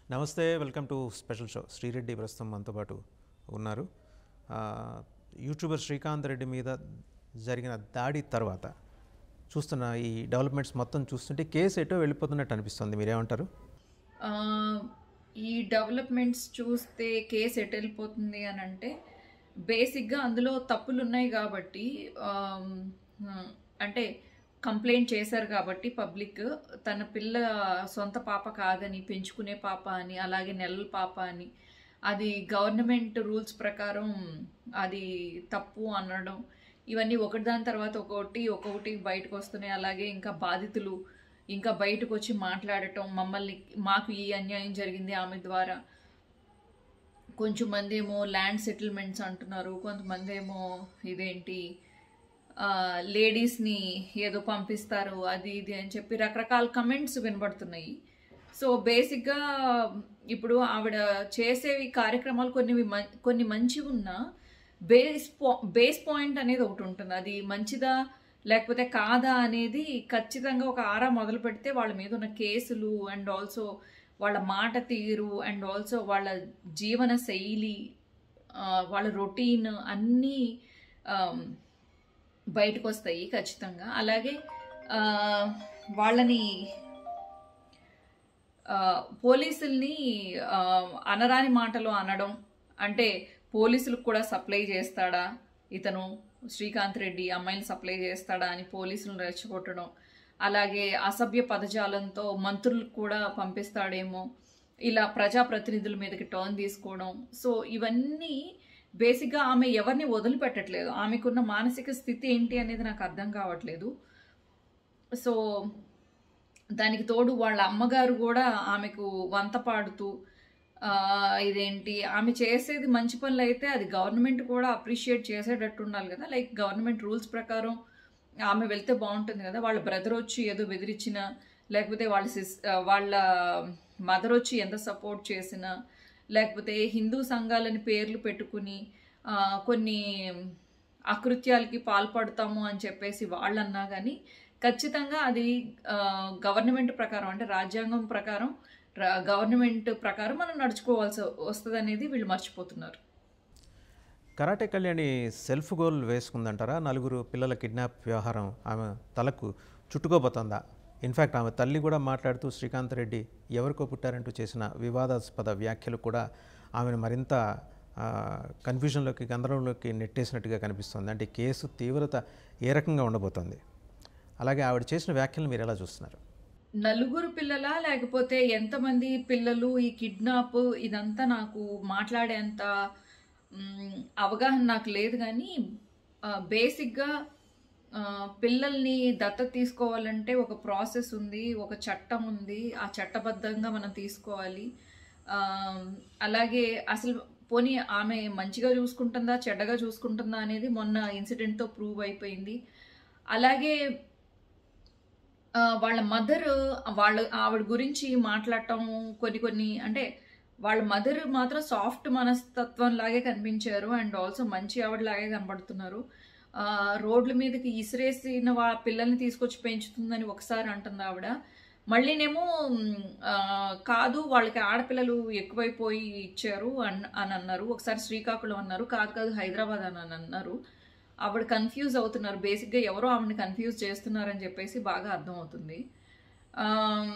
నమస్తే welcome to special show Sri Reddy ప్రస్తుతం మనతో పాటు ఉన్నారు ఆ, యూట్యూబర్ శ్రీకాంత్ రెడ్డి మీద జరిగిన దాడి తర్వాత చూస్తున్న ఈ డెవలప్మెంట్స్ మొత్తం చూస్తుంటే కేసు ఎటో వెళ్ళిపోతున్నట్టు అనిపిస్తుంది మీరేమంటారు ఆ, ఈ డెవలప్మెంట్స్ చూస్తే కేసు ఎటు వెళ్ళిపోతుంది అని అంటే బేసిక్గా అందులో తప్పులు ఉన్నాయి కాబట్టి ఆమ్, ఉమ్, అంటే కంప్లైంట్ చేశారు కాబట్టి పబ్లిక్ తన పిల్ల సొంత పాప కాదని పెంచుకునే పాప అని అలాగే నెలల పాప అని అది గవర్నమెంట్ రూల్స్ ప్రకారం అది తప్పు అనడం ఇవన్నీ ఒకటిదాని తర్వాత ఒక్కొక్కటి ఒక్కొక్కటి బయటకు వస్తున్నాయి అలాగే ఇంకా బాధితులు ఇంకా బయటకు వచ్చి మాట్లాడటం మమ్మల్ని మాకు ఈ అన్యాయం జరిగింది ఆమె ద్వారా కొంచెం మంది ఏమో ల్యాండ్ సెటిల్మెంట్స్ అంటున్నారు కొంతమంది ఏమో ఇదేంటి లేడీస్ని ఏదో పంపిస్తారు అది ఇది అని చెప్పి రకరకాల కమెంట్స్ వినబడుతున్నాయి సో బేసిక్గా ఇప్పుడు ఆవిడ చేసేవి కార్యక్రమాలు కొన్ని మ- కొన్ని మంచివి ఉన్నా బేస్ పా బేస్ పాయింట్ అనేది ఒకటి ఉంటుంది అది మంచిదా లేకపోతే కాదా అనేది ఖచ్చితంగా ఒక ఆరా మొదలు పెడితే వాళ్ళ మీద ఉన్న కేసులు అండ్ ఆల్సో వాళ్ళ మాట తీరు అండ్ ఆల్సో వాళ్ళ జీవన శైలి ఆ, వాళ్ళ రొటీన్ అన్నీ ఆమ్, బయటకు వస్తాయి ఖచ్చితంగా అలాగే ఆ, వాళ్ళని ఆ, పోలీసుల్ని ఆ, అనరాని మాటలు అనడం అంటే పోలీసులకు కూడా సప్లై చేస్తాడా ఇతను శ్రీకాంత్ రెడ్డి అమ్మాయిని సప్లై చేస్తాడా అని పోలీసులను రెచ్చగొట్టడం అలాగే అసభ్య పదజాలంతో మంత్రులకు కూడా పంపిస్తాడేమో ఇలా ప్రజాప్రతినిధుల మీదకి టర్న్ తీసుకోవడం సో ఇవన్నీ బేసిక్గా ఆమె ఎవరిని వదిలిపెట్టట్లేదు ఆమెకున్న మానసిక స్థితి ఏంటి అనేది నాకు అర్థం కావట్లేదు సో దానికి తోడు వాళ్ళ అమ్మగారు కూడా ఆమెకు వంత పాడుతూ ఆ, ఇదేంటి ఆమె చేసేది మంచి పనులు అయితే అది గవర్నమెంట్ కూడా అప్రిషియేట్ చేసేటట్టు ఉండాలి కదా లైక్ గవర్నమెంట్ రూల్స్ ప్రకారం ఆమె వెళ్తే బాగుంటుంది కదా వాళ్ళ బ్రదర్ వచ్చి ఏదో బెదిరించినా లేకపోతే వాళ్ళ సిస్ ఆ, వాళ్ళ మదర్ వచ్చి ఎంత సపోర్ట్ చేసినా లేకపోతే హిందూ సంఘాలని పేర్లు పెట్టుకుని ఆ, కొన్ని అకృత్యాలకి పాల్పడతాము అని చెప్పేసి వాళ్ళన్నా కానీ ఖచ్చితంగా అది ఆ, గవర్నమెంట్ ప్రకారం అంటే రాజ్యాంగం ప్రకారం రా- గవర్నమెంట్ ప్రకారం మనం నడుచుకోవాల్సి వస్తుంది అనేది వీళ్ళు మర్చిపోతున్నారు కరాటే కళ్యాణి సెల్ఫ్ గోల్ వేసుకుందంటారా నలుగురు పిల్లల కిడ్నాప్ వ్యవహారం ఆమె తలకు చుట్టుకోబోతోందా ఇన్ఫ్యాక్ట్ ఆమె తల్లి కూడా మాట్లాడుతూ శ్రీకాంత్ రెడ్డి ఎవరికో పుట్టారంటూ చేసిన వివాదాస్పద వ్యాఖ్యలు కూడా ఆమెను మరింత ఆ, కన్ఫ్యూజన్లోకి గందరగోళంలోకి నెట్టేసినట్టుగా కనిపిస్తుంది అంటే కేసు తీవ్రత ఏ రకంగా ఉండబోతోంది అలాగే ఆవిడ చేసిన వ్యాఖ్యలను మీరు ఎలా చూస్తున్నారు నలుగురు పిల్లలా లేకపోతే ఎంతమంది పిల్లలు ఈ కిడ్నాప్ ఇదంతా నాకు మాట్లాడేంత మ్, అవగాహన నాకు లేదు కానీ ఆ, బేసిక్గా ఆ, పిల్లల్ని దత్తత తీసుకోవాలంటే ఒక ప్రాసెస్ ఉంది ఒక చట్టం ఉంది ఆ చట్టబద్ధంగా మనం తీసుకోవాలి ఆ, అలాగే అసలు పోనీ ఆమె మంచిగా చూసుకుంటుందా చెడ్డగా చూసుకుంటుందా అనేది మొన్న ఇన్సిడెంట్తో ప్రూవ్ అయిపోయింది అలాగే ఆ, వాళ్ళ మదర్ వాళ్ళ ఆవిడ గురించి మాట్లాడటం కొన్ని కొన్ని అంటే వాళ్ళ మదర్ మాత్రం సాఫ్ట్ మనస్తత్వం లాగే కనిపించారు అండ్ ఆల్సో మంచి ఆవిడ లాగే కనబడుతున్నారు ఆ, రోడ్ల మీదకి ఇసిరేసిన వా పిల్లల్ని తీసుకొచ్చి పెంచుతుందని ఒకసారి అంటుంది ఆవిడ మళ్ళీనేమో మ్, ఆ, కాదు వాళ్ళకి ఆడపిల్లలు ఎక్కువైపోయి ఇచ్చారు అన్ అని అన్నారు ఒకసారి శ్రీకాకుళం అన్నారు కాదు కాదు హైదరాబాద్ అని అని అన్నారు ఆవిడ కన్ఫ్యూజ్ అవుతున్నారు బేసిక్గా ఎవరో ఆవిడని కన్ఫ్యూజ్ చేస్తున్నారని చెప్పేసి బాగా అర్థమవుతుంది ఆమ్,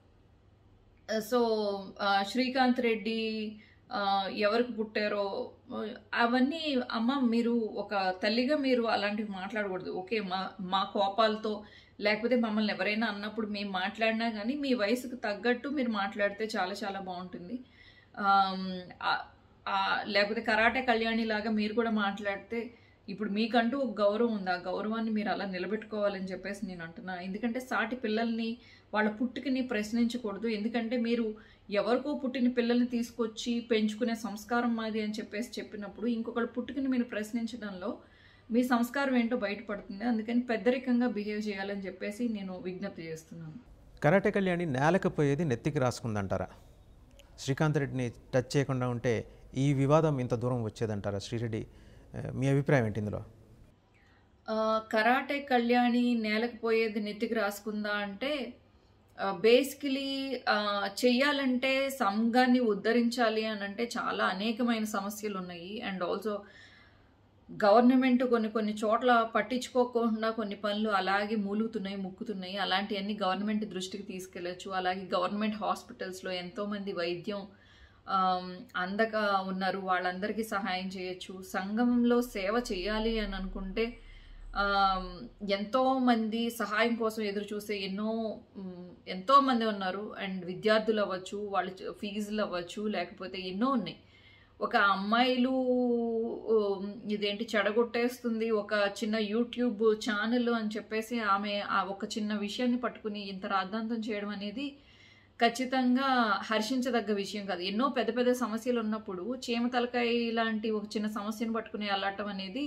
సో ఆ, శ్రీకాంత్ రెడ్డి ఆ, ఎవరికి పుట్టారో అవన్నీ అమ్మ మీరు ఒక తల్లిగా మీరు అలాంటివి మాట్లాడకూడదు ఓకే మా మా కోపాలతో లేకపోతే మమ్మల్ని ఎవరైనా అన్నప్పుడు మేము మాట్లాడినా కానీ మీ వయసుకు తగ్గట్టు మీరు మాట్లాడితే చాలా చాలా బాగుంటుంది ఆమ్, ఆ- ఆ, లేకపోతే కరాటే కళ్యాణి లాగా మీరు కూడా మాట్లాడితే ఇప్పుడు మీకంటూ ఒక గౌరవం ఉంది ఆ గౌరవాన్ని మీరు అలా నిలబెట్టుకోవాలని చెప్పేసి నేను అంటున్నా ఎందుకంటే సాటి పిల్లల్ని వాళ్ళ పుట్టుకని ప్రశ్నించకూడదు ఎందుకంటే మీరు ఎవరికో పుట్టిన పిల్లల్ని తీసుకొచ్చి పెంచుకునే సంస్కారం మాది అని చెప్పేసి చెప్పినప్పుడు ఇంకొకళ్ళ పుట్టుకని మీరు ప్రశ్నించడంలో మీ సంస్కారం ఏంటో బయటపడుతుంది అందుకని పెద్దరికంగా బిహేవ్ చేయాలని చెప్పేసి నేను విజ్ఞప్తి చేస్తున్నాను కరాటే కళ్యాణి నేలకపోయేది నెత్తికి రాసుకుందంటారా శ్రీకాంత్ రెడ్డిని టచ్ చేయకుండా ఉంటే ఈ వివాదం ఇంత దూరం వచ్చేదంటారా శ్రీరెడ్డి ఆ, మీ అభిప్రాయం ఏంటి ఇందులో ఆ, కరాటే కళ్యాణి నేలకు పోయేది నెత్తికి రాసుకుందా అంటే బేసికలీ చెయ్యాలంటే సంఘాన్ని ఉద్ధరించాలి అని అంటే చాలా అనేకమైన సమస్యలు ఉన్నాయి అండ్ ఆల్సో గవర్నమెంట్ కొన్ని కొన్ని చోట్ల పట్టించుకోకుండా కొన్ని పనులు అలాగే మూలుగుతున్నాయి ముక్కుతున్నాయి అలాంటివన్నీ గవర్నమెంట్ దృష్టికి తీసుకెళ్ళచ్చు అలాగే గవర్నమెంట్ హాస్పిటల్స్లో ఎంతోమంది వైద్యం ఆమ్, అందక ఉన్నారు వాళ్ళందరికీ సహాయం చేయొచ్చు సంఘంలో సేవ చేయాలి అని అనుకుంటే ఆమ్, ఎంతో మంది సహాయం కోసం ఎదురు చూసే ఎన్నో మ్, ఎంతో మంది ఉన్నారు అండ్ విద్యార్థులు అవ్వచ్చు వాళ్ళ చ- ఫీజులు అవ్వచ్చు లేకపోతే ఎన్నో ఉన్నాయి ఒక అమ్మాయిలు ఉమ్, ఇదేంటి చెడగొట్టేస్తుంది ఒక చిన్న యూట్యూబ్ ఛానల్ అని చెప్పేసి ఆమె ఆ ఒక చిన్న విషయాన్ని పట్టుకుని ఇంత రాద్ధాంతం చేయడం అనేది ఖచ్చితంగా హర్షించదగ్గ విషయం కాదు ఎన్నో పెద్ద పెద్ద సమస్యలు ఉన్నప్పుడు చీమ తలకాయ లాంటి ఒక చిన్న సమస్యను పట్టుకుని అల్లటం అనేది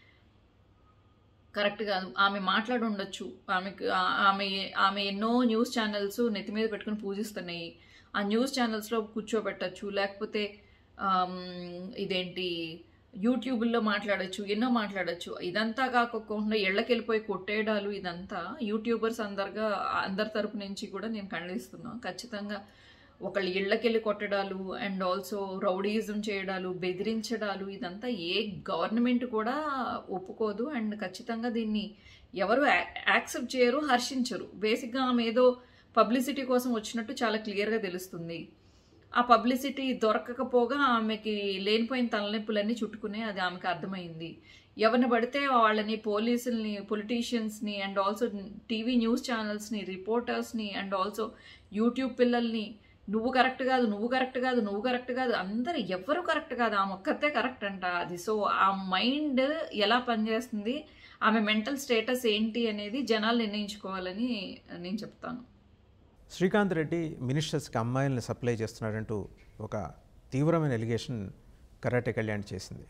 కరెక్ట్ కాదు ఆమె మాట్లాడి ఉండొచ్చు ఆమెకు ఆ- ఆమె ఆమె ఎన్నో న్యూస్ ఛానల్స్ నెత్తి మీద పెట్టుకుని పూజిస్తున్నాయి ఆ న్యూస్ ఛానల్స్లో కూర్చోబెట్టచ్చు లేకపోతే ఆమ్, ఇదేంటి యూట్యూబ్లో మాట్లాడచ్చు ఎన్నో మాట్లాడచ్చు ఇదంతా కాకుండా ఇళ్ళకెళ్ళిపోయి కొట్టేయడాలు ఇదంతా యూట్యూబర్స్ అందరుగా అందరి తరపు నుంచి కూడా నేను ఖండిస్తున్నాను ఖచ్చితంగా ఒకళ్ళు ఇళ్ళకెళ్ళి కొట్టడాలు అండ్ ఆల్సో రౌడీజం చేయడాలు బెదిరించడాలు ఇదంతా ఏ గవర్నమెంట్ కూడా ఒప్పుకోదు అండ్ ఖచ్చితంగా దీన్ని ఎవరు యాక్సెప్ట్ చేయరు హర్షించరు బేసిక్గా ఆమె ఏదో పబ్లిసిటీ కోసం వచ్చినట్టు చాలా క్లియర్గా తెలుస్తుంది ఆ పబ్లిసిటీ దొరకకపోగా ఆమెకి లేనిపోయిన తలనొప్పులన్నీ చుట్టుకునే అది ఆమెకు అర్థమైంది ఎవరిని పడితే వాళ్ళని పోలీసుల్ని పొలిటీషియన్స్ని అండ్ ఆల్సో టీవీ న్యూస్ ఛానల్స్ని రిపోర్టర్స్ని అండ్ ఆల్సో యూట్యూబ్ పిల్లల్ని నువ్వు కరెక్ట్ కాదు నువ్వు కరెక్ట్ కాదు నువ్వు కరెక్ట్ కాదు అందరు ఎవరు కరెక్ట్ కాదు ఆమె ఒక్కతే కరెక్ట్ అంట అది సో ఆ మైండ్ ఎలా పనిచేస్తుంది ఆమె మెంటల్ స్టేటస్ ఏంటి అనేది జనాలు నిర్ణయించుకోవాలని నేను చెప్తాను శ్రీకాంత్ రెడ్డి మినిస్టర్స్కి అమ్మాయిల్ని సప్లై చేస్తున్నాడంటూ ఒక తీవ్రమైన ఎలిగేషన్ కరాటే కళ్యాణ్ చేసింది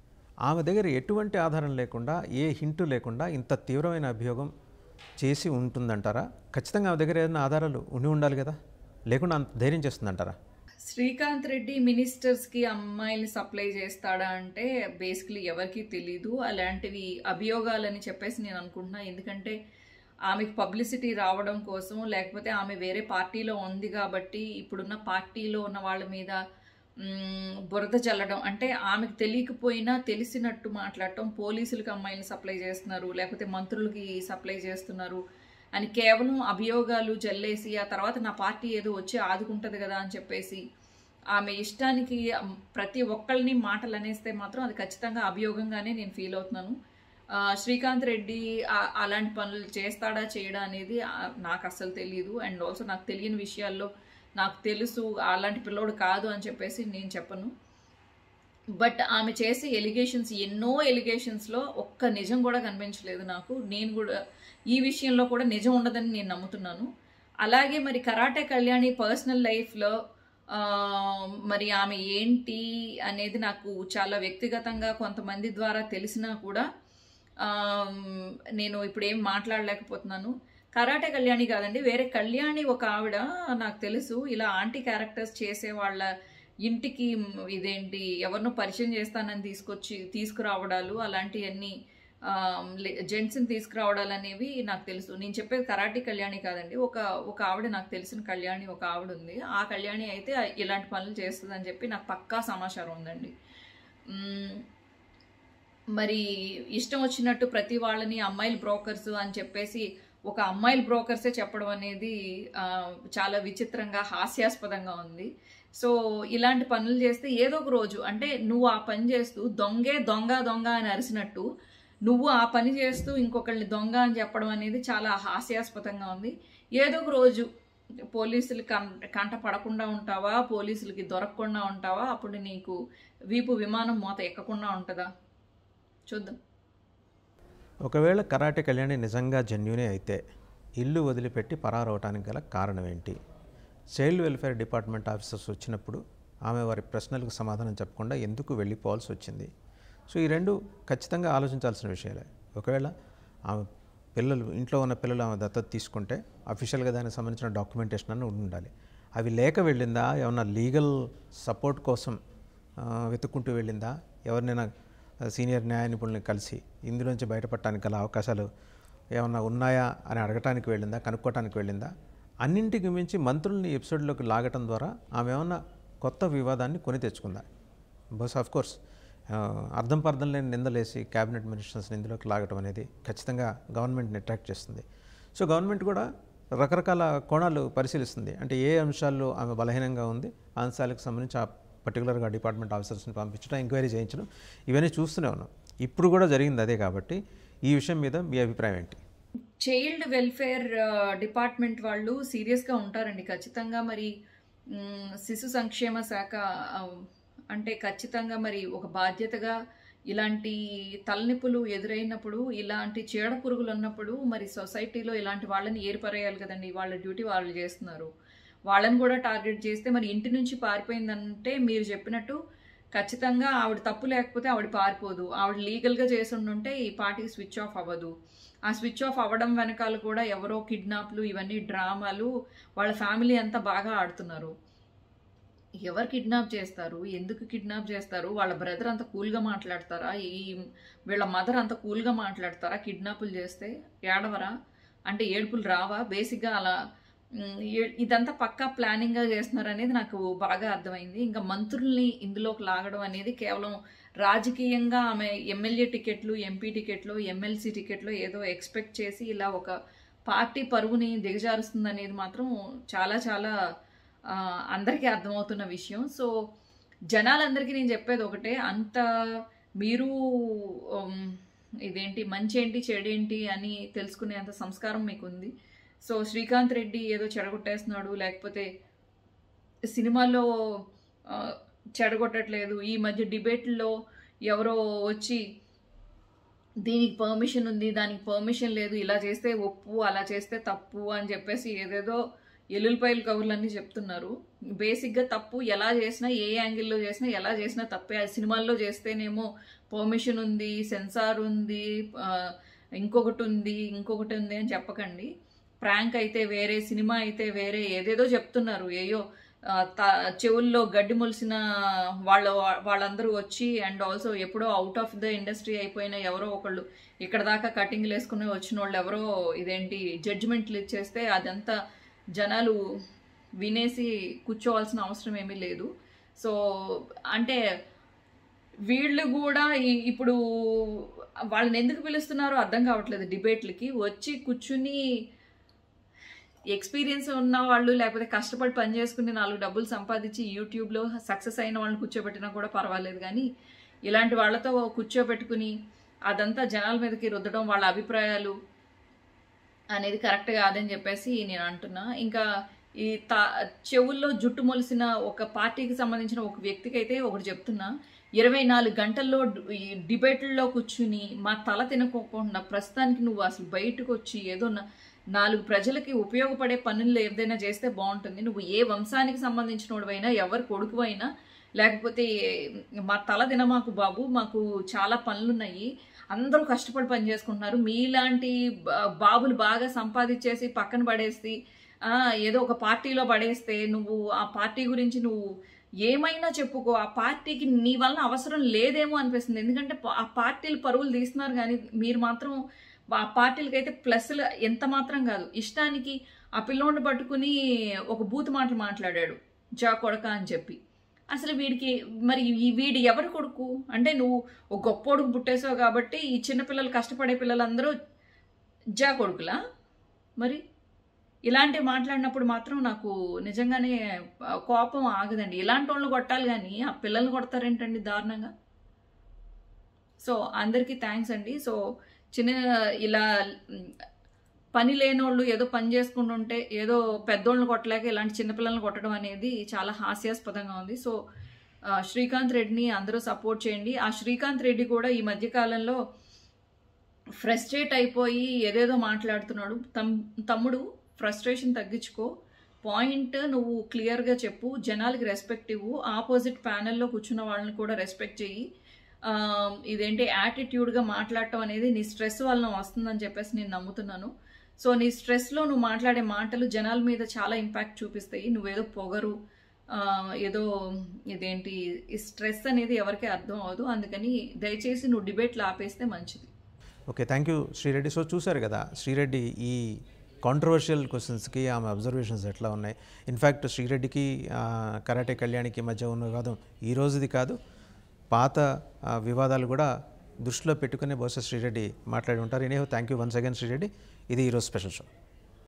ఆమె దగ్గర ఎటువంటి ఆధారం లేకుండా ఏ హింటు లేకుండా ఇంత తీవ్రమైన అభియోగం చేసి ఉంటుందంటారా ఖచ్చితంగా ఆమె దగ్గర ఏదైనా ఆధారాలు ఉండి ఉండాలి కదా లేకుండా అంత ధైర్యం చేస్తుందంటారా శ్రీకాంత్ రెడ్డి మినిస్టర్స్కి అమ్మాయిల్ని సప్లై చేస్తాడా అంటే బేసిక్లీ ఎవరికి తెలీదు అలాంటివి అభియోగాలని చెప్పేసి నేను అనుకుంటున్నా ఎందుకంటే ఆమెకు పబ్లిసిటీ రావడం కోసం లేకపోతే ఆమె వేరే పార్టీలో ఉంది కాబట్టి ఇప్పుడున్న పార్టీలో ఉన్న వాళ్ళ మీద మ్, బురద చల్లడం అంటే ఆమెకు తెలియకపోయినా తెలిసినట్టు మాట్లాడటం పోలీసులకు అమ్మాయిని సప్లై చేస్తున్నారు లేకపోతే మంత్రులకి సప్లై చేస్తున్నారు అని కేవలం అభియోగాలు జల్లేసి ఆ తర్వాత నా పార్టీ ఏదో వచ్చి ఆదుకుంటుంది కదా అని చెప్పేసి ఆమె ఇష్టానికి అమ్, ప్రతి ఒక్కళ్ళని మాటలు అనేస్తే మాత్రం అది ఖచ్చితంగా అభియోగంగానే నేను ఫీల్ అవుతున్నాను ఆ, శ్రీకాంత్ రెడ్డి ఆ- అలాంటి పనులు చేస్తాడా చేయడా అనేది ఆ, నాకు అస్సలు తెలియదు అండ్ ఆల్సో నాకు తెలియని విషయాల్లో నాకు తెలుసు అలాంటి పిల్లోడు కాదు అని చెప్పేసి నేను చెప్పను బట్ ఆమె చేసే ఎలిగేషన్స్ ఎన్నో ఎలిగేషన్స్లో ఒక్క నిజం కూడా కనిపించలేదు నాకు నేను కూడా ఈ విషయంలో కూడా నిజం ఉండదని నేను నమ్ముతున్నాను అలాగే మరి కరాటే కళ్యాణి పర్సనల్ లైఫ్లో మరి ఆమె ఏంటి అనేది నాకు చాలా వ్యక్తిగతంగా కొంతమంది ద్వారా తెలిసినా కూడా ఆమ్, నేను ఇప్పుడు ఏం మాట్లాడలేకపోతున్నాను కరాటే కళ్యాణి కాదండి వేరే కళ్యాణి ఒక ఆవిడ నాకు తెలుసు ఇలా ఆంటీ క్యారెక్టర్స్ చేసే వాళ్ళ ఇంటికి మ్, ఇదేంటి ఎవరినో పరిచయం చేస్తానని తీసుకొచ్చి తీసుకురావడాలు అలాంటివన్నీ జెంట్స్ని తీసుకురావడాలు అనేవి నాకు తెలుసు నేను చెప్పేది కరాటే కళ్యాణి కాదండి ఒక ఒక ఆవిడ నాకు తెలిసిన కళ్యాణి ఒక ఆవిడ ఉంది ఆ కళ్యాణి అయితే ఇలాంటి పనులు చేస్తుందని చెప్పి నాకు పక్కా సమాచారం ఉందండి మ్, మరి ఇష్టం వచ్చినట్టు ప్రతి వాళ్ళని అమ్మాయిల బ్రోకర్స్ అని చెప్పేసి ఒక అమ్మాయిల బ్రోకర్సే చెప్పడం అనేది ఆ, చాలా విచిత్రంగా హాస్యాస్పదంగా ఉంది సో ఇలాంటి పనులు చేస్తే ఏదో ఒక రోజు అంటే నువ్వు ఆ పని చేస్తూ దొంగే దొంగ దొంగ అని అరిసినట్టు నువ్వు ఆ పని చేస్తూ ఇంకొకళ్ళని దొంగ అని చెప్పడం అనేది చాలా హాస్యాస్పదంగా ఉంది ఏదో ఒక రోజు పోలీసులు కం కంట పడకుండా ఉంటావా పోలీసులకి దొరకకుండా ఉంటావా అప్పుడు నీకు వీపు విమానం మూత ఎక్కకుండా ఉంటుందా చూద్దాం ఒకవేళ కరాటే కళ్యాణి నిజంగా జెన్యునే అయితే ఇల్లు వదిలిపెట్టి పరారవటానికి గల కారణం ఏంటి చైల్డ్ వెల్ఫేర్ డిపార్ట్మెంట్ ఆఫీసర్స్ వచ్చినప్పుడు ఆమె వారి ప్రశ్నలకు సమాధానం చెప్పకుండా ఎందుకు వెళ్ళిపోవాల్సి వచ్చింది సో ఈ రెండు ఖచ్చితంగా ఆలోచించాల్సిన విషయాలే ఒకవేళ ఆమె పిల్లలు ఇంట్లో ఉన్న పిల్లలు ఆమె దత్తత తీసుకుంటే అఫీషియల్గా దానికి సంబంధించిన డాక్యుమెంటేషన్ అని ఉండి ఉండాలి అవి లేక వెళ్ళిందా ఏమన్నా లీగల్ సపోర్ట్ కోసం ఆ, వెతుక్కుంటూ వెళ్ళిందా ఎవరినైనా సీనియర్ న్యాయ నిపుణుల్ని కలిసి ఇందులోంచి బయటపడటానికి గల అవకాశాలు ఏమన్నా ఉన్నాయా అని అడగటానికి వెళ్ళిందా కనుక్కోవటానికి వెళ్ళిందా అన్నింటికి మించి మంత్రుల్ని ఎపిసోడ్లోకి లాగటం ద్వారా ఆమె ఏమన్నా కొత్త వివాదాన్ని కొని తెచ్చుకుందా బస్ ఆఫ్ కోర్స్ అర్థం పర్థం లేని నిందలేసి క్యాబినెట్ మినిస్టర్స్ని ఇందులోకి లాగటం అనేది ఖచ్చితంగా గవర్నమెంట్ని అట్రాక్ట్ చేస్తుంది సో గవర్నమెంట్ కూడా రకరకాల కోణాలు పరిశీలిస్తుంది అంటే ఏ అంశాల్లో ఆమె బలహీనంగా ఉంది ఆ అంశాలకు సంబంధించి ఆ పర్టికులర్గా డిపార్ట్మెంట్ ఆఫీసర్స్ని పంపించడం ఎంక్వైరీ చేయించడం ఇవన్నీ చూస్తూనే ఉన్నాం ఇప్పుడు కూడా జరిగింది అదే కాబట్టి ఈ విషయం మీద మీ అభిప్రాయం ఏంటి చైల్డ్ వెల్ఫేర్ డిపార్ట్మెంట్ వాళ్ళు సీరియస్గా ఉంటారండి ఖచ్చితంగా మరి మ్, శిశు సంక్షేమ శాఖ ఆ, అంటే ఖచ్చితంగా మరి ఒక బాధ్యతగా ఇలాంటి తలనొప్పులు ఎదురైనప్పుడు ఇలాంటి చీడ పురుగులు ఉన్నప్పుడు మరి సొసైటీలో ఇలాంటి వాళ్ళని ఏర్పరేయాలి కదండి వాళ్ళ డ్యూటీ వాళ్ళు చేస్తున్నారు వాళ్ళని కూడా టార్గెట్ చేస్తే మరి ఇంటి నుంచి పారిపోయిందంటే మీరు చెప్పినట్టు ఖచ్చితంగా ఆవిడ తప్పు లేకపోతే ఆవిడ పారిపోదు ఆవిడ లీగల్గా చేసి ఉండుంటే ఈ పార్టీకి స్విచ్ ఆఫ్ అవ్వదు ఆ స్విచ్ ఆఫ్ అవ్వడం వెనకాల కూడా ఎవరో కిడ్నాప్లు ఇవన్నీ డ్రామాలు వాళ్ళ ఫ్యామిలీ అంతా బాగా ఆడుతున్నారు ఎవరు కిడ్నాప్ చేస్తారు ఎందుకు కిడ్నాప్ చేస్తారు వాళ్ళ బ్రదర్ అంత కూల్గా మాట్లాడతారా ఈ వీళ్ళ మదర్ అంత కూల్గా మాట్లాడతారా కిడ్నాపులు చేస్తే ఏడవరా అంటే ఏడుపులు రావా బేసిక్గా అలా మ్, ఏ- ఇదంతా పక్కా ప్లానింగ్గా చేస్తున్నారు అనేది నాకు బాగా అర్థమైంది ఇంకా మంత్రుల్ని ఇందులోకి లాగడం అనేది కేవలం రాజకీయంగా ఆమె ఎమ్మెల్యే టికెట్లు ఎంపీ టికెట్లు ఎమ్మెల్సీ టికెట్లు ఏదో ఎక్స్పెక్ట్ చేసి ఇలా ఒక పార్టీ పరువుని దిగజారుస్తుంది అనేది మాత్రం చాలా చాలా ఆ, అందరికీ అర్థమవుతున్న విషయం సో జనాలందరికీ నేను చెప్పేది ఒకటే అంత మీరు ఉమ్, ఇదేంటి మంచి ఏంటి చెడేంటి అని తెలుసుకునే అంత సంస్కారం మీకు ఉంది సో శ్రీకాంత్ రెడ్డి ఏదో చెడగొట్టేస్తున్నాడు లేకపోతే సినిమాల్లో ఆ, చెడగొట్టట్లేదు ఈ మధ్య డిబేట్లో ఎవరో వచ్చి దీనికి పర్మిషన్ ఉంది దానికి పర్మిషన్ లేదు ఇలా చేస్తే ఒప్పు అలా చేస్తే తప్పు అని చెప్పేసి ఏదేదో ఎల్లుల్లిపాయల కబుర్లన్నీ చెప్తున్నారు బేసిక్గా తప్పు ఎలా చేసినా ఏ యాంగిల్లో చేసినా ఎలా చేసినా తప్పే అది సినిమాల్లో చేస్తేనేమో పర్మిషన్ ఉంది సెన్సార్ ఉంది ఆ, ఇంకొకటి ఉంది ఇంకొకటి ఉంది అని చెప్పకండి ప్రాంక్ అయితే వేరే సినిమా అయితే వేరే ఏదేదో చెప్తున్నారు ఏయో ఆ, త- చెవుల్లో గడ్డి మొలిసిన వాళ్ళ వాళ్ళందరూ వచ్చి అండ్ ఆల్సో ఎప్పుడో అవుట్ ఆఫ్ ద ఇండస్ట్రీ అయిపోయిన ఎవరో ఒకళ్ళు ఇక్కడ దాకా కటింగ్లు వేసుకుని వచ్చిన వాళ్ళు ఎవరో ఇదేంటి జడ్జిమెంట్లు ఇచ్చేస్తే అదంతా జనాలు వినేసి కూర్చోవాల్సిన అవసరం ఏమీ లేదు సో అంటే వీళ్ళు కూడా ఈ- ఇప్పుడు వాళ్ళని ఎందుకు పిలుస్తున్నారో అర్థం కావట్లేదు డిబేట్లకి వచ్చి కూర్చుని ఎక్స్పీరియన్స్ ఉన్న వాళ్ళు లేకపోతే కష్టపడి పని చేసుకుని నాలుగు డబ్బులు సంపాదించి యూట్యూబ్లో సక్సెస్ అయిన వాళ్ళని కూర్చోబెట్టినా కూడా పర్వాలేదు కానీ ఇలాంటి వాళ్ళతో కూర్చోబెట్టుకుని అదంతా జనాల మీదకి రుద్దడం వాళ్ళ అభిప్రాయాలు అనేది కరెక్ట్ కాదని చెప్పేసి నేను అంటున్నా ఇంకా ఈ తా చెవుల్లో జుట్టు మొలిసిన ఒక పార్టీకి సంబంధించిన ఒక వ్యక్తికి అయితే ఒకటి చెప్తున్నా ఇరవై నాలుగు గంటల్లో డ్- ఈ డిబేట్లలో కూర్చుని మా తల తినకోకుండా ప్రస్తుతానికి నువ్వు అసలు బయటకు వచ్చి ఏదో నా- నాలుగు ప్రజలకి ఉపయోగపడే పనులు ఏదైనా చేస్తే బాగుంటుంది నువ్వు ఏ వంశానికి సంబంధించినోడివైనా ఎవరి కొడుకు అయినా లేకపోతే మా తల తిన మాకు బాబు మాకు చాలా పనులున్నాయి అందరూ కష్టపడి పని చేసుకుంటున్నారు మీలాంటి బా- బాబులు బాగా సంపాదించేసి పక్కన పడేసి ఆ, ఏదో ఒక పార్టీలో పడేస్తే నువ్వు ఆ పార్టీ గురించి నువ్వు ఏమైనా చెప్పుకో ఆ పార్టీకి నీ వలన అవసరం లేదేమో అనిపిస్తుంది ఎందుకంటే పా- ఆ పార్టీలు పరువులు తీస్తున్నారు కానీ మీరు మాత్రం ఆ పార్టీలకైతే ప్లస్లు ఎంత మాత్రం కాదు ఇష్టానికి ఆ పిల్లోడిని పట్టుకుని ఒక బూత్ మాటలు మాట్లాడాడు జా కొడక అని చెప్పి అసలు వీడికి మరి ఈ వీడి ఎవరి కొడుకు అంటే నువ్వు ఒక గొప్పోడుకు పుట్టేసావు కాబట్టి ఈ చిన్నపిల్లలు కష్టపడే పిల్లలందరూ జా కొడుకులా మరి ఇలాంటివి మాట్లాడినప్పుడు మాత్రం నాకు నిజంగానే ఆ, కోపం ఆగదండి ఇలాంటి వాళ్ళని కొట్టాలి కానీ ఆ పిల్లల్ని కొడతారేంటండి దారుణంగా సో అందరికీ థ్యాంక్స్ అండి సో చిన్న ఇలా మ్, పని లేనోళ్ళు ఏదో పని చేసుకుంటుంటే ఏదో పెద్దోళ్ళని కొట్టలేక ఇలాంటి చిన్నపిల్లల్ని కొట్టడం అనేది చాలా హాస్యాస్పదంగా ఉంది సో ఆ, శ్రీకాంత్ రెడ్డిని అందరూ సపోర్ట్ చేయండి ఆ శ్రీకాంత్ రెడ్డి కూడా ఈ మధ్యకాలంలో ఫ్రస్ట్రేట్ అయిపోయి ఏదేదో మాట్లాడుతున్నాడు తమ్ తమ్ముడు ఫ్రస్ట్రేషన్ తగ్గించుకో పాయింట్ నువ్వు క్లియర్గా చెప్పు జనాలకి రెస్పెక్ట్ ఇవ్వు ఆపోజిట్ ప్యానెల్లో కూర్చున్న వాళ్ళని కూడా రెస్పెక్ట్ చెయ్యి ఆ, ఇదేంటి యాటిట్యూడ్గా మాట్లాడటం అనేది నీ స్ట్రెస్ వలన వస్తుందని చెప్పేసి నేను నమ్ముతున్నాను సో నీ స్ట్రెస్లో నువ్వు మాట్లాడే మాటలు జనాల మీద చాలా ఇంపాక్ట్ చూపిస్తాయి నువ్వేదో పొగరు ఆ, ఏదో ఇదేంటి ఈ స్ట్రెస్ అనేది ఎవరికి అర్థం అవ్వదు అందుకని దయచేసి నువ్వు డిబేట్లు ఆపేస్తే మంచిది okay thank you Sri Reddy so చూశారు కదా శ్రీరెడ్డి ఈ కాంట్రవర్షియల్ క్వశ్చన్స్కి ఆమె అబ్జర్వేషన్స్ ఎట్లా ఉన్నాయి ఇన్ఫ్యాక్ట్ శ్రీరెడ్డికి ఆ, కరాటే కళ్యాణికి మధ్య ఉన్న వివాదం ఈ రోజుది కాదు పాత ఆ, వివాదాలు కూడా దృష్టిలో పెట్టుకుని బహుశా శ్రీరెడ్డి మాట్లాడి ఉంటారు any thank you once again Sri Reddy ఇది ఈరోజు స్పెషల్ షో